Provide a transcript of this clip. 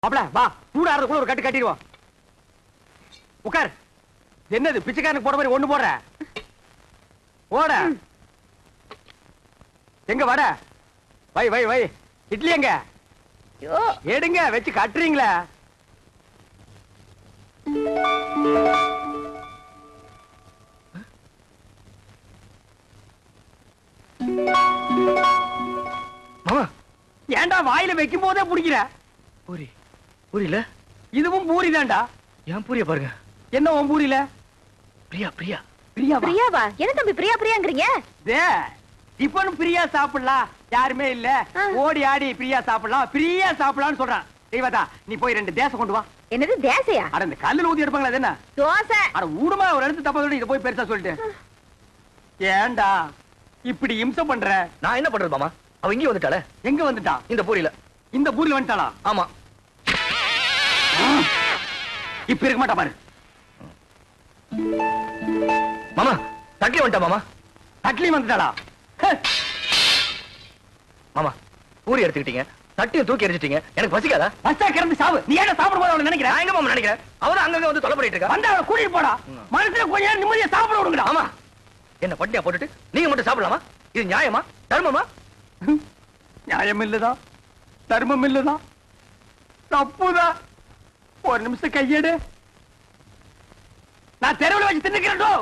மாப்ள வா சூடாறதுக்குள்ள ஒரு கட்டு கட்டிடுவோம் உட்கார் என்னது பிச்சைக்காரனுக்கு போற மாதிரி ஒண்ணு போடுற ஓட எங்க வட வை வை வை இட்லி எங்க ஐயோ எடுங்க வச்சு கட்டுறீங்களா மாமா ஏன்டா வாயில வைக்கும் போதே பிடிக்கிற பூரி பூரியில இதுவும் பூரி தான்டா ஏன் பூரிய பாருங்க என்ன உன் பூரியில பிரியா பிரியா பிரியாவா பிரியாவா என்ன தம்பி பிரியா பிரியாங்கிறீங்க டே டிஃபன் பிரியா சாப்பிடலாம் யாருமே இல்ல ஆ. ஓடி ஆடி பிரியா சாப்பிடலாம் பிரியா சாப்பிடலாம்னு சொல்றான் தெய்வதா நீ போய் ரெண்டு தேசம் கொண்டு வா என்னது தேசையா அட இந்த கல்லுல ஊத்தி எடுப்பாங்களா அது என்ன தோசை அட ஊடுமா ஒரு இடத்து தப்பா சொல்லி இதை போய் பெருசா சொல்லிட்டு ஏன்டா இப்படி இம்சை பண்ற நான் என்ன பண்றது மாமா அவ இங்கே வந்துட்டாளே எங்க வந்துட்டான் இந்த பூரியில இந்த பூரில வந்துட்டாளா ஆமா இப்ப இருக்க மாட்டா பாரு மாமா தட்டி வந்துட்டா மாமா தட்லி வந்துட்டாளா ஹே, மாமா பூரி எடுத்துக்கிட்டீங்க தட்டியும் தூக்கி எரிஞ்சிட்டீங்க எனக்கு பசிக்காதா பஸ்டா கிளம்பி சாவு நீ ஏன் சாப்பிட போது அவனை நினைக்கிறேன் நான் எங்க மாமா நினைக்கிறேன் அவதான் அங்கங்க வந்து தொலை பண்ணிட்டு இருக்கா வந்தா அவனை கூட்டிட்டு போடா மனசுல கொஞ்ச நேரம் நிம்மதியா சாப்பிட விடுங்கடா ஆமா என்ன பட்டியா போட்டுட்டு நீங்க மட்டும் சாப்பிடலாமா இது நியாயமா தர்மமா நியாயம் இல்லதான் தர்மம் இல்லதான் தப்புதான் ஒரு நிமிஷம் கையெடு நான் தெருவில் வச்சு தின்னுக்கிறேன்